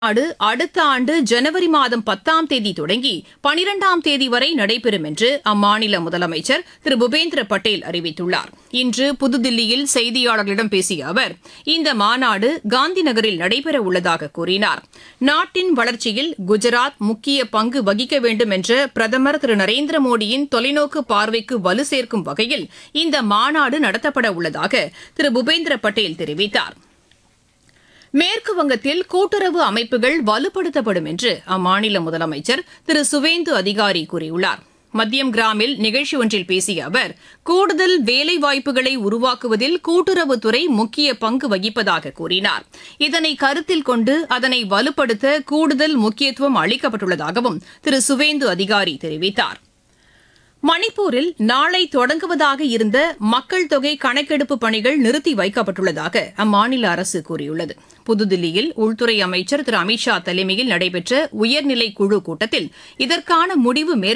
மாநாடு அடுத்த ஆண்டு ஜனவரி மாதம் பத்தாம் தேதி தொடங்கி பனிரெண்டாம் தேதி வரை நடைபெறும் என்று அம்மாநில முதலமைச்சர் திரு பூபேந்திர பட்டேல் அறிவித்துள்ளார் இன்று புதுதில்லியில் செய்தியாளர்களிடம் பேசிய அவர் இந்த மாநாடு காந்தி நகரில் நடைபெற உள்ளதாக கூறினார் நாட்டின் வளர்ச்சியில் குஜராத் முக்கிய பங்கு வகிக்க வேண்டும் என்ற பிரதமர் திரு நரேந்திர மோடியின் தொலைநோக்கு பார்வைக்கு வலு சேர்க்கும் வகையில் இந்த மாநாடு நடத்தப்பட உள்ளதாக திரு பூபேந்திர பட்டேல் தெரிவித்தார் மேற்கு வங்கத்தில் கூட்டுறவு அமைப்புகள் வலுப்படுத்தப்படும் என்று அம்மாநில முதலமைச்சர் திரு சுவேந்து அதிகாரி கூறியுள்ளார் மத்தியம் கிராமில் நிகழ்ச்சி ஒன்றில் பேசிய அவர் கூடுதல் வேலைவாய்ப்புகளை உருவாக்குவதில் கூட்டுறவுத்துறை முக்கிய பங்கு வகிப்பதாக கூறினார் இதனை கருத்தில் கொண்டு அதனை வலுப்படுத்த கூடுதல் முக்கியத்துவம் அளிக்கப்பட்டுள்ளதாகவும் திரு சுவேந்து அதிகாரி தெரிவித்தார் மணிப்பூரில் நாளை தொடங்குவதாக இருந்த மக்கள் தொகை கணக்கெடுப்பு பணிகள் நிறுத்தி வைக்கப்பட்டுள்ளதாக அம்மாநில அரசு கூறியுள்ளது புதுதில்லியில் உள்துறை அமைச்சர் திரு அமித் ஷா தலைமையில் நடைபெற்ற உயர்நிலை குழு கூட்டத்தில் இதற்கான முடிவு மேற்கொள்ளப்பட்டதாக